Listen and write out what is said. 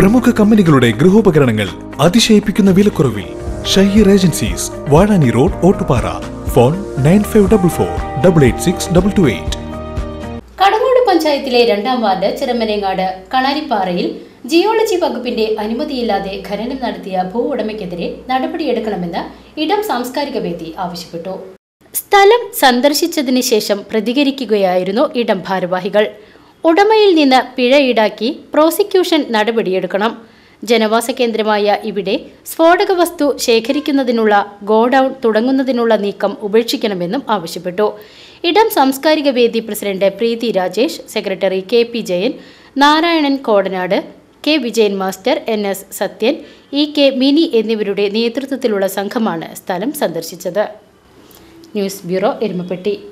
പ്രമുഖ കമ്പനികളുടെ ഗൃഹോപകരണങ്ങൾ അതിശയിപ്പിക്കുന്ന വിലക്കുറവിൽ Shaheer agencies Vazhani road Ottupara phone nine five double four double eight six double two eight Kadangode പഞ്ചായത്തിലെ രണ്ടാം വാർഡ് ചിറമനേങ്ങാട് കണാരിപ്പാറയിൽ ജിയോളജി വകുപ്പിന്റെ അനുമതിയില്ലാതെ ഖനനം നടത്തിയ ഭൂ ഉടമയ്ക്കെതിരെ നടപടിയെടുക്കണമെന്ന് ഇടം സാംസ്കാരിക വേദി ആവശ്യപ്പെട്ടു സ്ഥലം സന്ദർശിച്ചതിന് ശേഷം പ്രതികരിക്കുകയായിരുന്നു ഇടം ഭാരവാഹികൾ ഉടമയിൽ നിന്ന് പിഴ ഈടാക്കി പ്രോസിക്യൂഷൻ നടപടിയെടുക്കണം ജനവാസ കേന്ദ്രമായ ഇവിടെ സ്ഫോടക വസ്തു ശേഖരിക്കുന്നതിനുള്ള ഗോഡൌൺ തുടങ്ങുന്നതിനുള്ള നീക്കം ഉപേക്ഷിക്കണമെന്നും ആവശ്യപ്പെട്ടു ഇടം സാംസ്കാരിക വേദി president Preethi Rajesh secretary K P Jayan Narayanan Kodanad K Vijayan master N S Sathyan E K Mini എന്നിവരുടെ നേതൃത്വത്തിലുള്ള സംഘമാണ് സ്ഥലം സന്ദർശിച്ചത് ന്യൂസ് ബ്യൂറോ എരുമപ്പെട്ടി